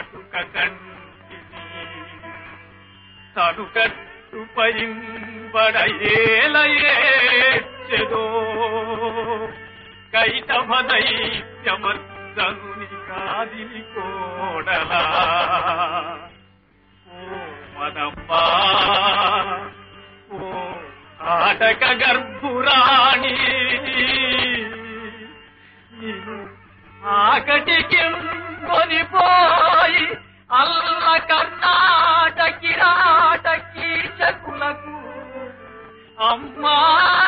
కాటుక కంటిని తను కట్టు పయింబడయేలయేచ్చదో కైటభదైత్యమర్దనుని కాదిని కోడలా ఓ మదమ్మా ఓ ఆటక గర్భురాణి నిన్ను ఆకటికి కొనిపోయి అల్ల కర్ణాటకి రాటకి చకులకు అమ్మా